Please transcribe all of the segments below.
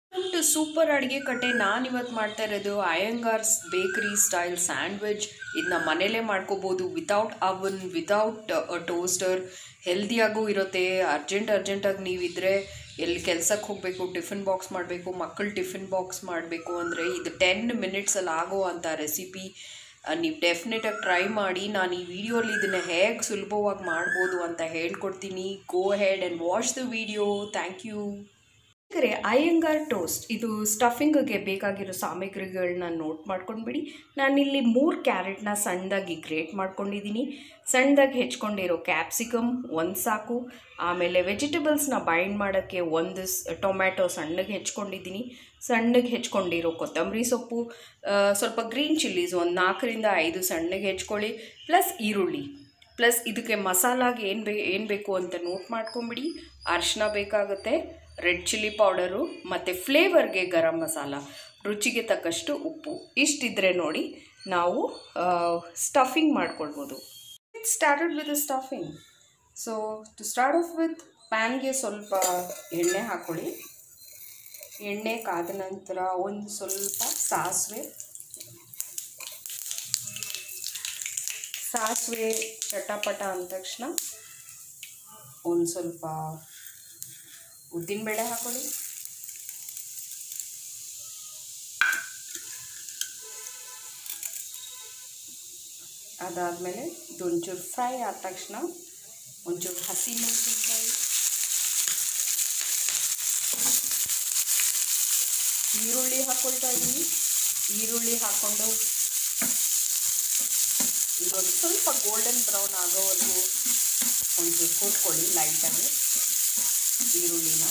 to super ಅಡುಗೆ ಕಟ್ಟೆ ನಾನು ಇವತ್ತು ಮಾಡ್ತಾ ಇರೋದು ಅಯ್ಯಂಗಾರ್ಸ್ ಬೇಕರಿ ಸ್ಟೈಲ್ ಸ್ಯಾಂಡ್ವಿಚ್ ಇದನ್ನ ಮನೇಲೇ ಮಾಡ್ಕೋಬೋದು ವಿತೌಟ್ ಅವನ್ ವಿತೌಟ್ ಟೋಸ್ಟರ್ ಹೆಲ್ದಿಯಾಗೂ ಇರುತ್ತೆ ಅರ್ಜೆಂಟ್ ಅರ್ಜೆಂಟಾಗಿ ನೀವಿದ್ರೆ ಎಲ್ಲಿ ಕೆಲ್ಸಕ್ಕೆ ಹೋಗಬೇಕು ಟಿಫಿನ್ ಬಾಕ್ಸ್ ಮಾಡಬೇಕು ಮಕ್ಕಳು ಟಿಫಿನ್ ಬಾಕ್ಸ್ ಮಾಡಬೇಕು ಅಂದರೆ ಇದು ಟೆನ್ ಮಿನಿಟ್ಸಲ್ಲಿ ಆಗೋ ಅಂಥ ರೆಸಿಪಿ ನೀವು ಡೆಫಿನೆಟಾಗಿ ಟ್ರೈ ಮಾಡಿ ನಾನು ಈ ವಿಡಿಯೋಲಿ ಇದನ್ನು ಹೇಗೆ ಸುಲಭವಾಗಿ ಮಾಡ್ಬೋದು ಅಂತ ಹೇಳ್ಕೊಡ್ತೀನಿ go ahead and watch the video thank you ಸ್ನೇಹಿತರೆ ಅಯ್ಯಂಗಾರ್ ಟೋಸ್ಟ್ ಇದು ಸ್ಟಫಿಂಗ್ಗೆ ಬೇಕಾಗಿರೋ ಸಾಮಗ್ರಿಗಳನ್ನ ನೋಟ್ ಮಾಡ್ಕೊಂಡ್ಬಿಡಿ ನಾನಿಲ್ಲಿ ಮೂರು ಕ್ಯಾರೆಟ್ನ ಸಣ್ಣದಾಗಿ ಗ್ರೇಟ್ ಮಾಡ್ಕೊಂಡಿದ್ದೀನಿ ಸಣ್ಣದಾಗಿ ಹೆಚ್ಕೊಂಡಿರೋ ಕ್ಯಾಪ್ಸಿಕಮ್ ಒಂದು ಸಾಕು ಆಮೇಲೆ ವೆಜಿಟೇಬಲ್ಸ್ನ ಬೈಂಡ್ ಮಾಡೋಕ್ಕೆ ಒಂದು ಸ್ ಟೊಮ್ಯಾಟೊ ಸಣ್ಣಗೆ ಹೆಚ್ಕೊಂಡಿದ್ದೀನಿ ಸಣ್ಣಗೆ ಹೆಚ್ಕೊಂಡಿರೋ ಕೊತ್ತಂಬರಿ ಸೊಪ್ಪು ಆ, ಸ್ವಲ್ಪ ಗ್ರೀನ್ ಚಿಲ್ಲೀಸ್ ಒಂದು ನಾಲ್ಕರಿಂದ ಐದು ಸಣ್ಣಗೆ ಹೆಚ್ಕೊಳ್ಳಿ ಪ್ಲಸ್ ಈರುಳ್ಳಿ ಪ್ಲಸ್ ಇದಕ್ಕೆ ಮಸಾಲಾಗೆ ಏನು ಬೇ ಏನು ಬೇಕು ಅಂತ ನೋಟ್ ಮಾಡ್ಕೊಂಬಿಡಿ ಅರಿಶಿನ ಬೇಕಾಗುತ್ತೆ ರೆಡ್ ಚಿಲ್ಲಿ ಪೌಡರು ಮತ್ತು ಫ್ಲೇವರ್ಗೆ ಗರಂ ಮಸಾಲ ರುಚಿಗೆ ತಕ್ಕಷ್ಟು ಉಪ್ಪು ಇಷ್ಟಿದ್ರೆ ನೋಡಿ ನಾವು ಸ್ಟಫಿಂಗ್ ಮಾಡ್ಕೊಳ್ಬೋದು started with stuffing so to start off with ಪ್ಯಾನ್ಗೆ ಸ್ವಲ್ಪ ಎಣ್ಣೆ ಹಾಕ್ಕೊಳ್ಳಿ ಎಣ್ಣೆ ಕಾದ ನಂತರ ಒಂದು ಸ್ವಲ್ಪ ಸಾಸಿವೆ ಸಾಸಿವೆ ಚಟಪಟ ಅಂದ ತಕ್ಷಣ ಒಂದು ಸ್ವಲ್ಪ ಉದ್ದಿನಬೇಳೆ ಹಾಕೊಳ್ಳಿ ಅದಾದಮೇಲೆ ಇದೊಂಚೂರು ಫ್ರೈ ಆದ ತಕ್ಷಣ ಒಂಚೂರು ಹಸಿ ಮೆಣಸಿನ್ಕಾಯಿ ಈರುಳ್ಳಿ ಹಾಕ್ಕೊಳ್ತಾ ಇದ್ದೀನಿ ಈರುಳ್ಳಿ ಹಾಕ್ಕೊಂಡು ಇದೊಂದು ಸ್ವಲ್ಪ ಗೋಲ್ಡನ್ ಬ್ರೌನ್ ಆಗೋವರೆಗೂ ಒಂಚೂರು ಕೂತ್ಕೊಳ್ಳಿ ಲೈಟಾಗಿ ಈರುಳ್ಳಿನ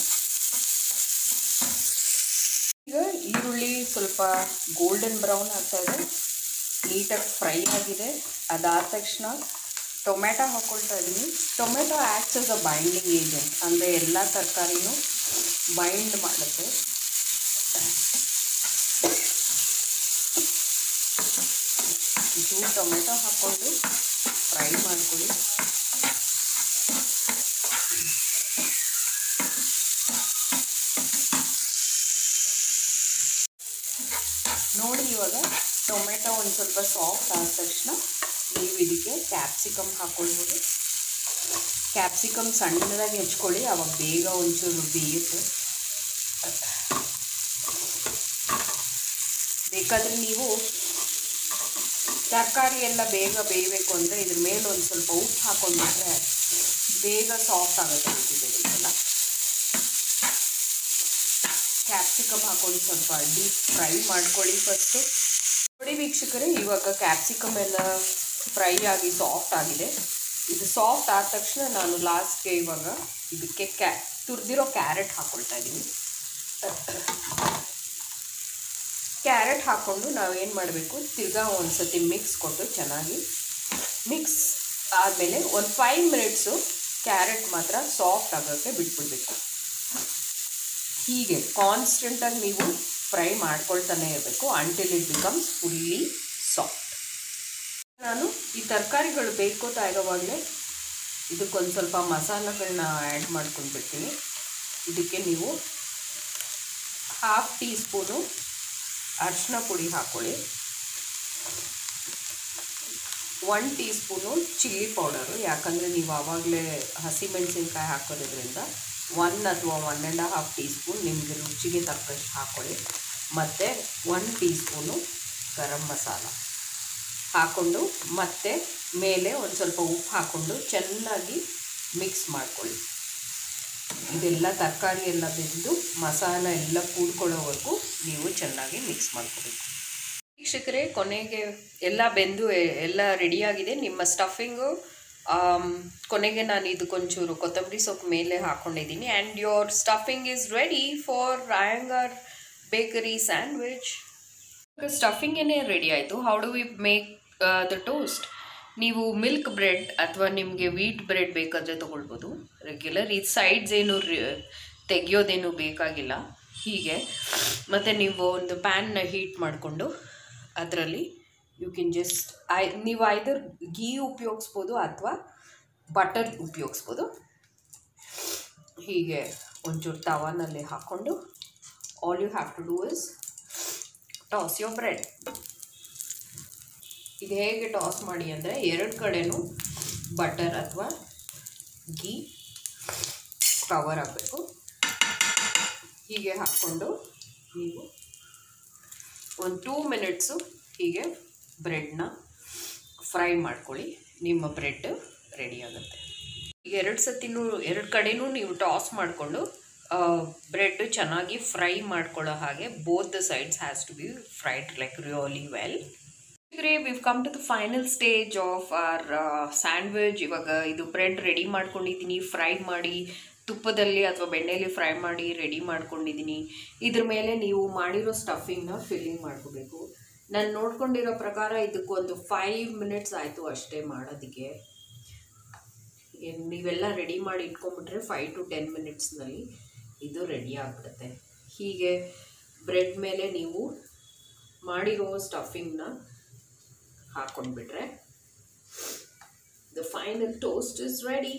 ಈಗ ಈರುಳ್ಳಿ ಸ್ವಲ್ಪ ಗೋಲ್ಡನ್ ಬ್ರೌನ್ ಆಗ್ತಾ ಇದೆ ನೀಟಾಗಿ ಫ್ರೈ ಆಗಿದೆ ಅದಾದ ತಕ್ಷಣ ಟೊಮೆಟೊ ಹಾಕ್ಕೊಳ್ತಾ ಇದ್ದೀನಿ tomato acts as a binding agent ಅಂದರೆ ಎಲ್ಲ ತರಕಾರಿನೂ ಬೈಂಡ್ ಮಾಡುತ್ತೆ ಚೂರು ಟೊಮೆಟೊ ಹಾಕ್ಕೊಂಡು ಫ್ರೈ ಮಾಡ್ಕೊಳ್ಳಿ ನೋಡಿ ಇವಾಗ ಟೊಮೆಟೊ ಒಂದು ಸ್ವಲ್ಪ ಸಾಫ್ಟ್ ಆದ ತಕ್ಷಣ ನೀವು ಇದಕ್ಕೆ ಕ್ಯಾಪ್ಸಿಕಮ್ ಹಾಕ್ಕೊಳ್ಬೋದು ಕ್ಯಾಪ್ಸಿಕಮ್ ಸಣ್ಣದಾಗಿ ಹೆಚ್ಕೊಳ್ಳಿ ಅವಾಗ ಬೇಗ ಒಂಚೂರು ಬೇಯುತ್ತೆ ಬೇಕಾದರೆ ನೀವು ತರಕಾರಿ ಎಲ್ಲ ಬೇಗ ಬೇಯಬೇಕು ಅಂದರೆ ಇದ್ರ ಮೇಲೆ ಒಂದು ಸ್ವಲ್ಪ ಉಪ್ಪು ಹಾಕೊಂಡ್ಬಿಟ್ರೆ ಬೇಗ ಸಾಫ್ಟ್ ಆಗುತ್ತೆ ಇದೆಲ್ಲ ಕ್ಯಾಪ್ಸಿಕಮ್ ಹಾಕೊಂಡು ಸ್ವಲ್ಪ ಡೀಪ್ ಫ್ರೈ ಮಾಡ್ಕೊಳ್ಳಿ ಫಸ್ಟು ನೋಡಿ ವೀಕ್ಷಕರೇ ಇವಾಗ ಕ್ಯಾಪ್ಸಿಕಮ್ ಎಲ್ಲ ಫ್ರೈ ಆಗಿ ಸಾಫ್ಟ್ ಆಗಿದೆ ಇದು ಸಾಫ್ಟ್ ಆದ ತಕ್ಷಣ ನಾನು ಲಾಸ್ಟ್ಗೆ ಇವಾಗ ಇದಕ್ಕೆ ಕ್ಯಾ ತುರಿದಿರೋ ಕ್ಯಾರೆಟ್ ಹಾಕ್ಕೊಳ್ತಾ ಇದ್ದೀನಿ ಕ್ಯಾರೆಟ್ ಹಾಕ್ಕೊಂಡು ನಾವು ಏನು ಮಾಡಬೇಕು ತಿರ್ಗಾ ಒಂದು ಸತಿ ಮಿಕ್ಸ್ ಕೊಟ್ಟು ಚೆನ್ನಾಗಿ ಮಿಕ್ಸ್ ಆದಮೇಲೆ ಒಂದು ಫೈವ್ ಮಿನಿಟ್ಸು ಕ್ಯಾರೆಟ್ ಮಾತ್ರ ಸಾಫ್ಟ್ ಆಗೋಕ್ಕೆ ಬಿಟ್ಬಿಡ್ಬೇಕು ಹೀಗೆ ಕಾನ್ಸ್ಟೆಂಟಾಗಿ ನೀವು ಫ್ರೈ ಮಾಡ್ಕೊಳ್ತಾನೆ ಇರಬೇಕು until it becomes fully soft ನಾನು ಈ ತರಕಾರಿಗಳು ಬೇಯ್ಕೋತಾ ಇರೋವಾಗಲೇ ಇದಕ್ಕೊಂದು ಸ್ವಲ್ಪ ಮಸಾಲೆಗಳನ್ನ ಆ್ಯಡ್ ಮಾಡ್ಕೊಂಡ್ಬಿಡ್ತೀನಿ ಇದಕ್ಕೆ ನೀವು ಹಾಫ್ ಟೀ ಸ್ಪೂನು ಅರಿಶಿನ ಪುಡಿ ಹಾಕ್ಕೊಳ್ಳಿ one teaspoon chilli powder ಯಾಕಂದರೆ ನೀವು ಆವಾಗಲೇ ಹಸಿಮೆಣಸಿನ್ಕಾಯಿ ಹಾಕೋದ್ರಿಂದ ಒನ್ ಅಥವಾ one and half teaspoon ನಿಮಗೆ ರುಚಿಗೆ ತಕ್ಕಷ್ಟು ಹಾಕ್ಕೊಳ್ಳಿ ಮತ್ತು one teaspoon garam masala ಹಾಕ್ಕೊಂಡು ಮತ್ತೆ ಮೇಲೆ ಒಂದು ಸ್ವಲ್ಪ ಉಪ್ಪು ಹಾಕ್ಕೊಂಡು ಚೆನ್ನಾಗಿ ಮಿಕ್ಸ್ ಮಾಡ್ಕೊಳ್ಳಿ ಇದೆಲ್ಲ ತರಕಾರಿ ಎಲ್ಲ ಬೆಂದು ಮಸಾಲ ಎಲ್ಲ ಕೂಡ್ಕೊಳ್ಳೋವರೆಗೂ ನೀವು ಚೆನ್ನಾಗಿ ಮಿಕ್ಸ್ ಮಾಡ್ಕೋಬೇಕು ವೀಕ್ಷಕರೇ ಕೊನೆಗೆ ಎಲ್ಲ ಬೆಂದು ಎ- ಎಲ್ಲ ರೆಡಿಯಾಗಿದೆ ನಿಮ್ಮ ಸ್ಟಫಿಂಗು ಕೊನೆಗೆ ನಾನು ಇದಕ್ಕೊಂಚೂರು ಕೊತ್ತಂಬರಿ ಸೊಪ್ಪು ಮೇಲೆ ಹಾಕ್ಕೊಂಡಿದ್ದೀನಿ and your stuffing is ready for ರಾಯಂಗರ್ ಬೇಕರಿ ಸ್ಯಾಂಡ್ವಿಚ್ ಸ್ಟಫಿಂಗೇನೆ ರೆಡಿ ಆಯಿತು how do we make the toast ನೀವು ಮಿಲ್ಕ್ ಬ್ರೆಡ್ ಅಥವಾ ನಿಮಗೆ ವೀಟ್ ಬ್ರೆಡ್ ಬೇಕಾದರೆ ತೊಗೊಳ್ಬೋದು ರೆಗ್ಯುಲರ್ ಇದು ಸೈಡ್ಸ್ ಏನು ತೆಗಿಯೋದೇನು ಬೇಕಾಗಿಲ್ಲ ಹೀಗೆ ಮತ್ತು ನೀವು ಒಂದು ಪ್ಯಾನ್ನ ಹೀಟ್ ಮಾಡಿಕೊಂಡು ಅದರಲ್ಲಿ ಯು ಕ್ಯಾನ್ ಜಸ್ಟ್ ಐ ನೀವು ಐದರ್ ಗೀ ಉಪಯೋಗಿಸ್ಬೋದು ಅಥವಾ ಬಟರ್ ಉಪಯೋಗಿಸ್ಬೋದು ಹೀಗೆ ಒಂಚೂರು ತವಾನಲ್ಲಿ ಹಾಕ್ಕೊಂಡು all you have to do is toast your bread ಇದು ಹೇಗೆ ಟಾಸ್ ಮಾಡಿ ಅಂದರೆ ಎರಡು ಕಡೆನೂ ಬಟರ್ ಅಥವಾ ಗೀ ಕವರ್ ಆಗಬೇಕು ಹೀಗೆ ಹಾಕ್ಕೊಂಡು ನೀವು ಒಂದು ಟೂ ಮಿನಿಟ್ಸು ಹೀಗೆ ಬ್ರೆಡ್ನ ಫ್ರೈ ಮಾಡ್ಕೊಳ್ಳಿ ನಿಮ್ಮ ಬ್ರೆಡ್ ರೆಡಿ ಆಗುತ್ತೆ ಈಗ ಎರಡು ಸತಿನೂ ಎರಡು ಕಡೆನೂ ನೀವು ಟಾಸ್ ಮಾಡಿಕೊಂಡು ಬ್ರೆಡ್ ಚೆನ್ನಾಗಿ ಫ್ರೈ ಮಾಡ್ಕೊಳ್ಳೋ ಹಾಗೆ both the sides has to be fried like really well great we've come to the final stage of our sandwich ಇವಾಗ ಇದು ಬ್ರೆಡ್ ರೆಡಿ ಮಾಡ್ಕೊಂಡಿದ್ದೀನಿ ಫ್ರೈ ಮಾಡಿ ತುಪ್ಪದಲ್ಲಿ ಅಥವಾ ಬೆಣ್ಣೆಯಲ್ಲಿ ಫ್ರೈ ಮಾಡಿ ರೆಡಿ ಮಾಡ್ಕೊಂಡಿದ್ದೀನಿ ಇದ್ರ ಮೇಲೆ ನೀವು ಮಾಡಿರೋ ಸ್ಟಫಿಂಗ್ನ ಫಿಲ್ಲಿಂಗ್ ಮಾಡ್ಕೋಬೇಕು ನಾನು ನೋಡ್ಕೊಂಡಿರೋ ಪ್ರಕಾರ ಇದಕ್ಕೊಂದು ಫೈವ್ ಮಿನಿಟ್ಸ್ ಆಯಿತು ಅಷ್ಟೇ ಮಾಡೋದಕ್ಕೆ ಏನ್ ನೀವೆಲ್ಲ ರೆಡಿ ಮಾಡಿ ಇಟ್ಕೊಂಡ್ಬಿಟ್ರೆ ಫೈವ್ ಟು ಟೆನ್ ಮಿನಿಟ್ಸ್ನಲ್ಲಿ ಇದು ರೆಡಿ ಆಗಿಬಿಡುತ್ತೆ ಹೀಗೆ ಬ್ರೆಡ್ ಮೇಲೆ ನೀವು ಮಾಡಿರೋ ಸ್ಟಫಿಂಗ್ನ ಹಾಕ್ಕೊಂಡ್ಬಿಟ್ರೆ the final toast is ready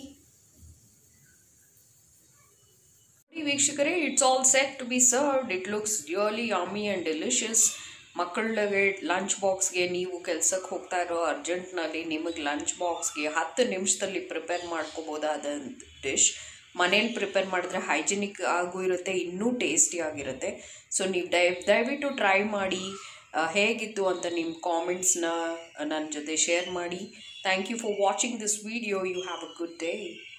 ನೋಡಿ ವೀಕ್ಷಕರೇ it's all set to be served it looks really yummy and delicious ಮಕ್ಕಳಿಗೆ ಲಂಚ್ ಬಾಕ್ಸ್ಗೆ ನೀವು ಕೆಲಸಕ್ಕೆ ಹೋಗ್ತಾ ಇರೋ ಅರ್ಜೆಂಟ್ನಲ್ಲಿ ನಿಮಗೆ ಲಂಚ್ ಬಾಕ್ಸ್ಗೆ ಹತ್ತು ನಿಮಿಷದಲ್ಲಿ ಪ್ರಿಪೇರ್ ಮಾಡ್ಕೋಬೋದಾದ ಡಿಶ್ ಮನೇಲಿ ಪ್ರಿಪೇರ್ ಮಾಡಿದ್ರೆ ಹೈಜಿನಿಕ್ ಆಗೂ ಇರುತ್ತೆ ಇನ್ನೂ ಟೇಸ್ಟಿ ಆಗಿರುತ್ತೆ ಸೊ ನೀವು ದಯ ದಯವಿಟ್ಟು ಟ್ರೈ ಮಾಡಿ ಆ, ಹೇಗಿತ್ತು ಅಂತ ನಿಮ್ಮ ಕಾಮೆಂಟ್ಸ್ನ ನನ್ನ ಜೊತೆ ಶೇರ್ ಮಾಡಿ thank you for watching this video you have a good day